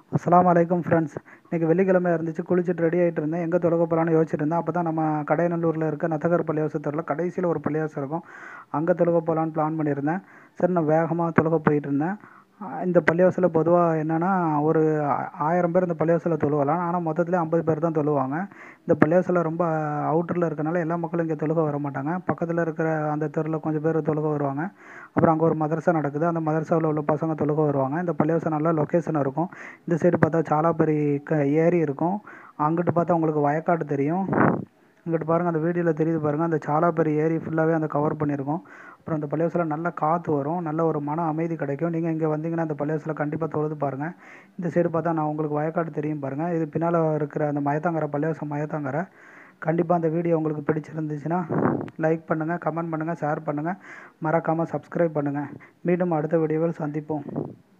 அஸ்ஸலாமு அலைக்கும் ஃப்ரெண்ட்ஸ் இன்றைக்கி வெள்ளிக்கிழமை இருந்துச்சு குளிச்சுட்டு ரெடி ஆகிட்டு இருந்தேன் எங்கே தொழுக போகலான்னு யோசிச்சுட்டு இருந்தேன் அப்போ தான் நம்ம கடையநல்லூரில் இருக்க நத்தகர் பள்ளிவாசத்தில் கடைசியில் ஒரு பள்ளிவாசம் இருக்கும் அங்கே தொழுக போகலான்னு பிளான் பண்ணியிருந்தேன் சரி நான் வேகமாக தொழுக போயிட்டு இருந்தேன் அஹ் இந்த பள்ளிவாசலில் பொதுவாக என்னென்னா ஒரு ஆ- ஆயிரம் பேர் இந்த பள்ளிவாசலில் தொழுவலாம் ஆனால் மொத்தத்தில் ஐம்பது பேர் தான் தொழுவாங்க இந்த பள்ளிவாசலில் ரொம்ப அவுட்டரில் இருக்கனால எல்லா மக்களும் இங்கே தொழுக வர மாட்டாங்க பக்கத்தில் இருக்கிற அந்த தெருவில் கொஞ்சம் பேர் தொழுக வருவாங்க அப்புறம் அங்கே ஒரு மதரசா நடக்குது அந்த மதரசாவில் உள்ள பசங்க தொழுக வருவாங்க இந்த பள்ளிவாசல் நல்ல லொக்கேஷன் இருக்கும் இந்த சைடு பார்த்தா சாலாப்பரி க ஏரி இருக்கும் அங்கிட்டு பார்த்தா உங்களுக்கு வயக்காடு தெரியும் இங்கிட்டு பாருங்கள் அந்த வீடியோவில் தெரியுது பாருங்கள் அந்த சாலாப்பரி ஏரி ஃபுல்லாகவே அந்த கவர் பண்ணியிருக்கோம் அப்புறம் அந்த பள்ளிவாசலில் நல்ல காற்று வரும் நல்ல ஒரு மன அமைதி கிடைக்கும் நீங்கள் இங்கே வந்தீங்கன்னா அந்த பள்ளிவாசலில் கண்டிப்பாக தொழுது பாருங்கள் இந்த சைடு பார்த்தா நான் உங்களுக்கு வயக்காடு தெரியும் பாருங்கள் இது பின்னால் இருக்கிற அந்த மயத்தாங்கரை பள்ளிவாசம் மயத்தாங்கரை கண்டிப்பாக அந்த வீடியோ உங்களுக்கு பிடிச்சிருந்துச்சுன்னா லைக் பண்ணுங்கள் கமெண்ட் பண்ணுங்கள் ஷேர் பண்ணுங்கள் மறக்காமல் சப்ஸ்கிரைப் பண்ணுங்கள் மீண்டும் அடுத்த வீடியோவில் சந்திப்போம்